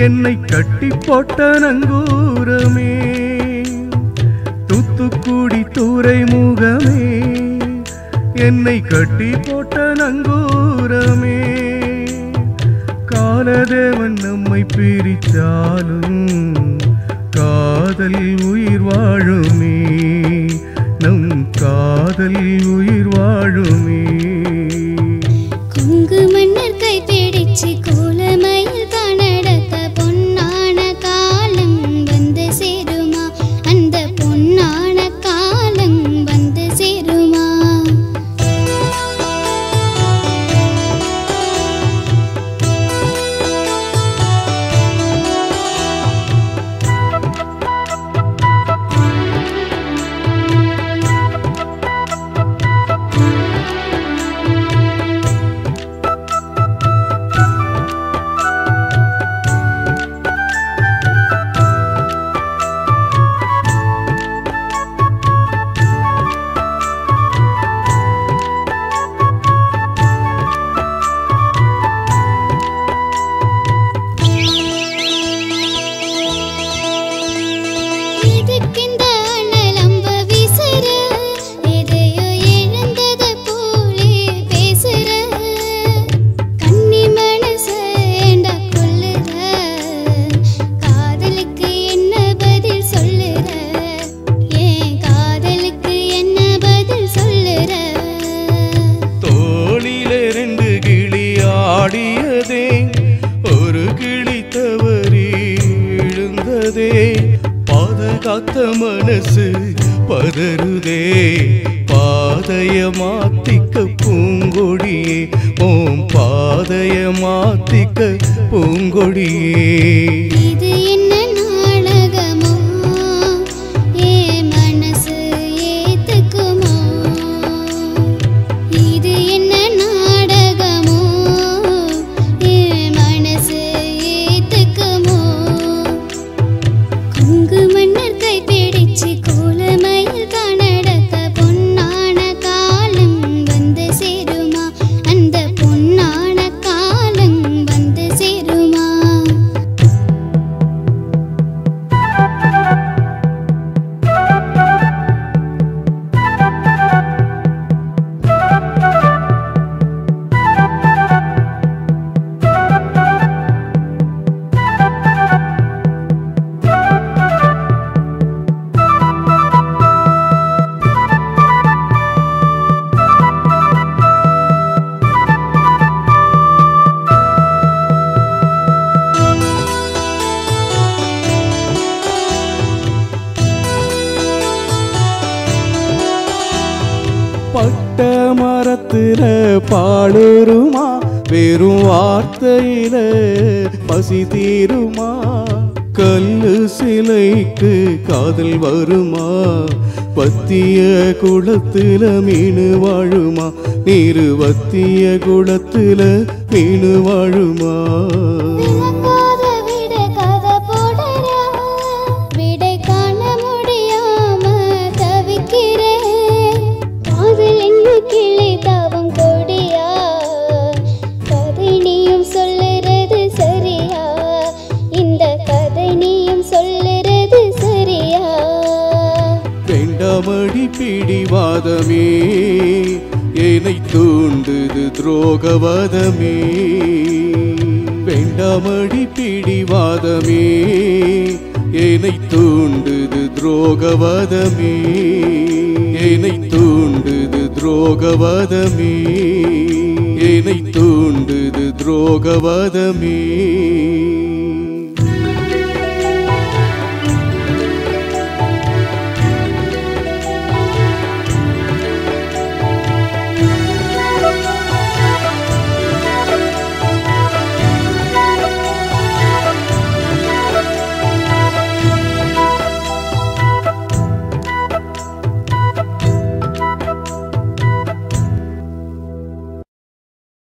என்னை கட்டி போட்ட நங்கூரமே தூத்துக்குடி துறைமுகமே என்னை கட்டி போட்ட நங்கூரமே காலதேவன் நம்மை பிரித்தாலும் காதல் உயிர் வாழுமே நம் காதல் உயிர் வாழுமே கொங்கு மன்னர் கை பிடிச்சு கோலமயில் கனடத்த பொன்னான காலம் வந்து சேருமா அந்த பொன்னான காலம் வந்து சேருமா இதுக்கிந்த அனலம்ப விசிற எதையோ இழந்தது போலே பேசுற கன்னி மனசேண்ட கொல்லுற காதலுக்கு என்ன பதில் சொல்லுற ஏன் காதலுக்கு என்ன பதில் சொல்லுற தோளிலே ரெண்டு கிளி ஆடியதே ஒரு கிளி தவறி விழுந்ததே பாதுகாத்த மனசு பதறுதே பாதைய மாத்திக்க பூங்கொடியே ஓம் பாதைய மாத்திக்க பூங்கொடியே இது என்ன நாடகமோ ஏ மனசு ஏத்துக்குமோ இது என்ன நாடகமோ ஏ மனசு ஏத்துக்குமோ கொங்கு மன்னர் கை பிடிச்சு கோலமயில் கனடத்த பொன்னான காலம் வந்து சேருமா அந்த பொன்னான காலம் வந்து சேருமா பட்ட மரத்துல பாடுருமா வெறும் வார்த்தையில பசி தீருமா கல்லு சிலைக்கு காதல் வருமா பத்திய குளத்துல மீனு வாழுமா நீரு வத்திய குளத்துல மீனு வாழுமா விளங்காத விட கதை போடுறா விடை காண முடியாம தவிக்கிறேன் காதல் என்ன கிளி தவம் கொடியா கதை நீயும் சொல்லுறது சரியா இந்த கதை நீயும் சொல்லுறது சரியா வேண்டாமடி பிடிவாதமே என்னை தூண்டுது துரோகவாதமே வேண்டாமடி பிடிவாதமே என்னை தூண்டுது துரோகவாதமே என்னை தூண்டுது துரோகவாதமே என்னை தூண்டுது துரோகவாதமே